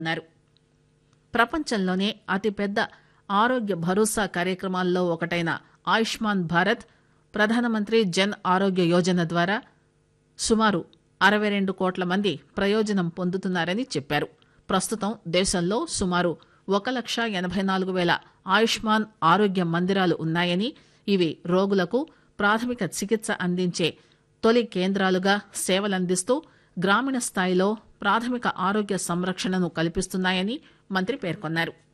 అన్నారు ప్రపంచంలోనే అతిపెద్ద ఆరోగ్య భరోసా కార్యక్రమాల్లో ఒకటైన ఆయుష్మాన్ భారత్ ప్రధానమంత్రి జన్ ఆరోగ్య యోజన ద్వారా సుమారు అరవై రెండు కోట్ల మంది ప్రయోజనం పొందుతున్నారని చెప్పారు ప్రస్తుతం దేశంలో సుమారు ఒక లక్ష ఎనబై నాలుగు వేల ఆయుష్మాన్ ఆరోగ్య మందిరాలు ఉన్నాయని ఇవి రోగులకు ప్రాథమిక చికిత్స అందించే తొలి కేంద్రాలుగా సేవలందిస్తూ గ్రామీణ స్థాయిలో ప్రాథమిక ఆరోగ్య సంరక్షణను కల్పిస్తున్నాయని మంత్రి పేర్కొన్నారు